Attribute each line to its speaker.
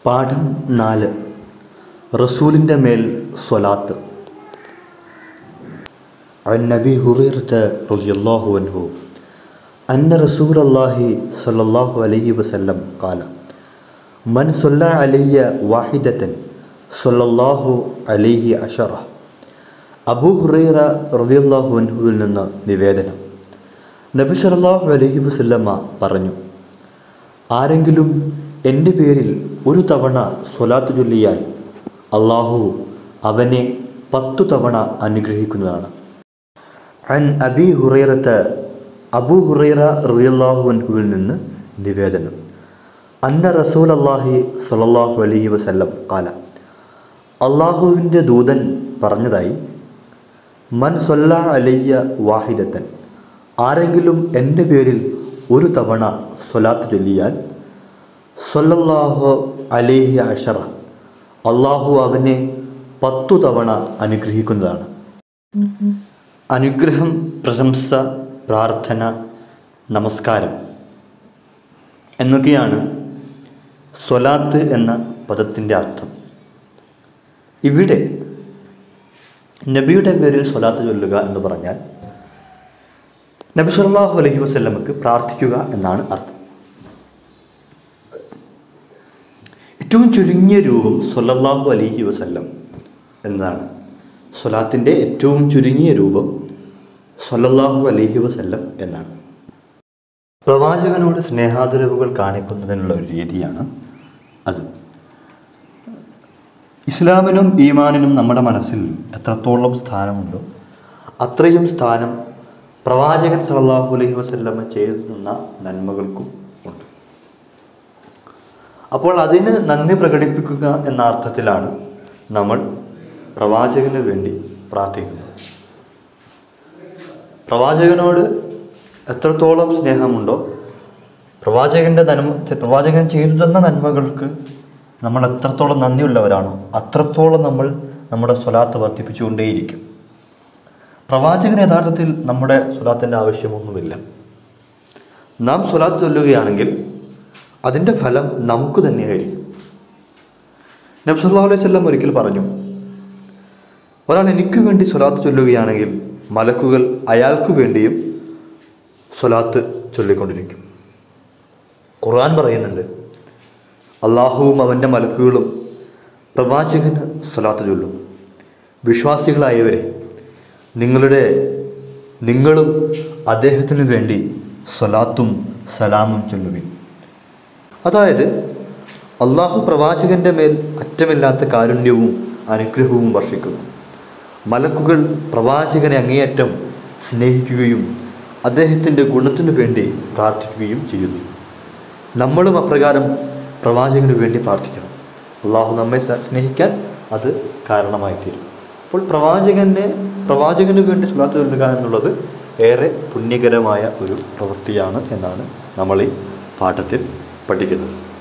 Speaker 1: പാഠം നാല് റസൂലിൻ്റെ മേൽ സ്വലാത്ത് عن نبي هريرة رضي الله عنه أن رسول الله صلى الله عليه وسلم قال من صلى علي واحدة صلى الله عليه عشرة അബൂ ഹുറൈറ റളിയല്ലാഹു അൻഹുവിൽ നിന്ന് നിവേദനം നബി സല്ലല്ലാഹു അലൈഹി വസല്ലമ പറഞ്ഞു ആരെങ്കിലും എൻ്റെ പേരിൽ ഒരു തവണ സ്വലാത്ത് ചൊല്ലിയാൽ അള്ളാഹു അവനെ പത്തു തവണ അനുഗ്രഹിക്കുന്നതാണ് അൻ അബി ഹുറൈറത്ത് അബൂ ഹുറൈറ റളിയല്ലാഹു അൻഹുവിൽ നിന്ന് നിവേദനം അന്ന റസൂൽ അള്ളാഹി സ്വല്ലല്ലാഹു അലൈഹി വസല്ലം കാല അള്ളാഹുവിൻ്റെ ദൂതൻ പറഞ്ഞതായി മൻ സൊല്ല അലയ്യ വാഹിദത്തൻ ആരെങ്കിലും എൻ്റെ പേരിൽ ഒരു തവണ സ്വലാത്ത് ചൊല്ലിയാൽ സൊല്ലാഹു അലേഹി അഷറ അള്ളാഹു അവനെ പത്തു തവണ അനുഗ്രഹിക്കുന്നതാണ് അനുഗ്രഹം പ്രശംസ പ്രാർത്ഥന നമസ്കാരം എന്നൊക്കെയാണ് സ്വലാത്ത് എന്ന പദത്തിൻ്റെ അർത്ഥം ഇവിടെ നബിയുടെ പേരിൽ സ്വലാത്ത് ചൊല്ലുക എന്ന് പറഞ്ഞാൽ നബി സല്ലല്ലാഹു അലൈഹി വസല്ലമക്ക് പ്രാർത്ഥിക്കുക എന്നാണ് അർത്ഥം ഏറ്റവും ചുരുങ്ങിയ രൂപം സല്ലല്ലാഹു അലൈഹി വസല്ലം എന്നതാണ് സ്വലാത്തിൻ്റെ ഏറ്റവും ചുരുങ്ങിയ രൂപം സല്ലല്ലാഹു അലൈഹി വസല്ലം എന്നാണ് പ്രവാചകനോട് സ്നേഹാദരവുകൾ കാണിക്കുന്നതിനുള്ള ഒരു രീതിയാണ് അത് ഇസ്ലാമിനും ഈമാനിനും നമ്മുടെ മനസ്സിൽ എത്രത്തോളം സ്ഥാനമുണ്ടോ അത്രയും സ്ഥാനം പ്രവാചകൻ സല്ലല്ലാഹു അലൈഹി വസല്ലമ ചെയ്തു തന്ന നന്മകൾക്കും ഉണ്ട് അപ്പോൾ അതിന് നന്ദി പ്രകടിപ്പിക്കുക എന്ന അർത്ഥത്തിലാണ് നമ്മൾ പ്രവാചകന് വേണ്ടി പ്രാർത്ഥിക്കുന്നത് പ്രവാചകനോട് എത്രത്തോളം സ്നേഹമുണ്ടോ പ്രവാചകൻ്റെ നന്മ പ്രവാചകൻ ചെയ്തു തന്ന നന്മകൾക്ക് നമ്മൾ എത്രത്തോളം നന്ദിയുള്ളവരാണോ അത്രത്തോളം നമ്മൾ നമ്മുടെ സ്വലാത്ത് വർദ്ധിപ്പിച്ചുകൊണ്ടേയിരിക്കും പ്രവാചകൻ യഥാർത്ഥത്തിൽ നമ്മുടെ സ്വലാത്തിൻ്റെ ആവശ്യമൊന്നുമില്ല നാം സ്വലാത്ത് ചൊല്ലുകയാണെങ്കിൽ അതിൻ്റെ ഫലം നമുക്ക് തന്നെയായിരിക്കും നബി സല്ലല്ലാഹു അലൈഹി വസല്ലം ഒരിക്കൽ പറഞ്ഞു ഒരാൾ എനിക്ക് വേണ്ടി സ്വലാത്ത് ചൊല്ലുകയാണെങ്കിൽ മലക്കുകൾ അയാൾക്ക് വേണ്ടിയും സ്വലാത്ത് ചൊല്ലിക്കൊണ്ടിരിക്കും ഖുർആൻ പറയുന്നുണ്ട് അള്ളാഹുവും അവൻ്റെ മലക്കുകളും പ്രവാചകന് സ്വലാത്ത് ചൊല്ലുന്നു വിശ്വാസികളായവരെ നിങ്ങളുടെ നിങ്ങളും അദ്ദേഹത്തിന് വേണ്ടി സ്വലാത്തും സലാമും ചൊല്ലുവിൻ അതായത് അള്ളാഹു പ്രവാചകൻ്റെ മേൽ അറ്റമില്ലാത്ത കാരുണ്യവും അനുഗ്രഹവും വർഷിക്കുന്നു മലക്കുകൾ പ്രവാചകനെ അങ്ങേയറ്റം സ്നേഹിക്കുകയും അദ്ദേഹത്തിൻ്റെ ഗുണത്തിനു വേണ്ടി പ്രാർത്ഥിക്കുകയും ചെയ്യുന്നു നമ്മളും അപ്രകാരം പ്രവാചകന് വേണ്ടി പ്രാർത്ഥിക്കണം അള്ളാഹു നമ്മെ സ- സ്നേഹിക്കാൻ അത് കാരണമായി തീരും അപ്പോൾ പ്രവാചകനെ പ്രവാചകന് വേണ്ടി സുലാത്ത് ചൊല്ലുക എന്നുള്ളത് ഏറെ പുണ്യകരമായ ഒരു പ്രവൃത്തിയാണ് എന്നാണ് നമ്മൾ ഈ പാഠത്തിൽ പഠിക്കുന്നത്